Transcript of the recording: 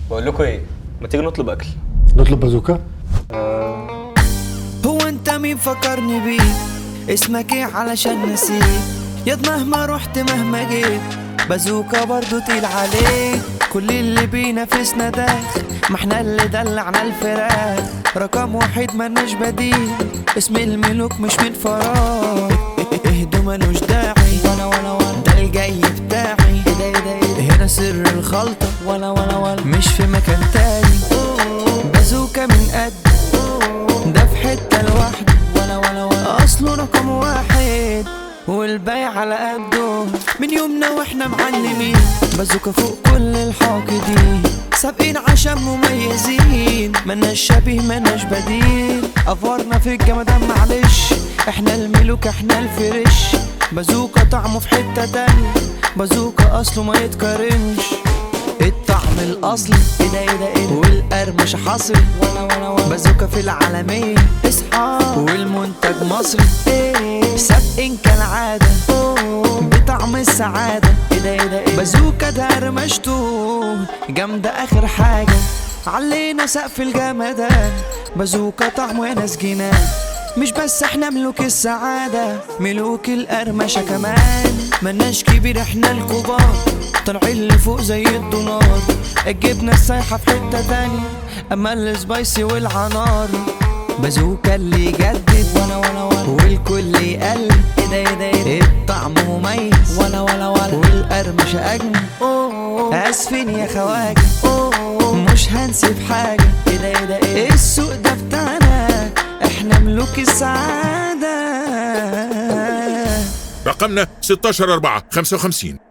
بقول لكم ايه ما تيجي نطلب اكل نطلب بازوكا هو انت مين فكرني بيك اسمك ايه علشان نسيك ياض مهما رحت مهما جيت بازوكا برضو تقيل عليك كل اللي بينافسنا داخ ما احنا اللي دلعنا الفراخ رقم واحد ملناش بديل اسم الملوك مش من فراغ اهدوا ملوش داعي ولا ولا ولا ده الجاي بتاعي ايه ده ايه ده ايه ده هنا سر الخلطة ولا ولا ولا مش في مكان تاني بازوكا من قد ده في حتة لوحده ولا ولا ولا أصله رقم واحد والباقي على قده من يومنا واحنا معلمين بازوكا فوق كل الحاقدين سابقين عشان مميزين ملناش شبيه ملناش بديل افورنا في الجمدان معلش احنا الملوك احنا الفريش بازوكا طعمه في حتة تانية بازوكا اصله ما يتقارنش الطعم الاصلي ايه ده ايه ده ايه ده والقرمش حصري ولا ولا ولا بازوكا في العالمية اصحى والمنتج مصري ايه سابقين كالعادة بطعم السعادة ايه ده ايه ده ايه بازوكا درمشته جامدة اخر حاجة علينا سقف الجمدان بازوكا طعمه يا ناس جنان مش بس احنا ملوك السعادة ملوك القرمشة كمان ملناش كبير احنا الكبار طالعين لفوق زي الدولار الجبنة السايحة في حتة تانية اما السبايسي والعنار بازوكا اللي يجدد ولا ولا ولا والكل يقلد ايه ده ايه ده ايه ده الطعم مميز ولا ولا ولا والقرمشة اجمل اسفين يا خواجة مش هنسيب حاجة ايه ده ايه ده ايه السوق ده بتاعنا احنا ملوك السعادة رقمنا 16 4 55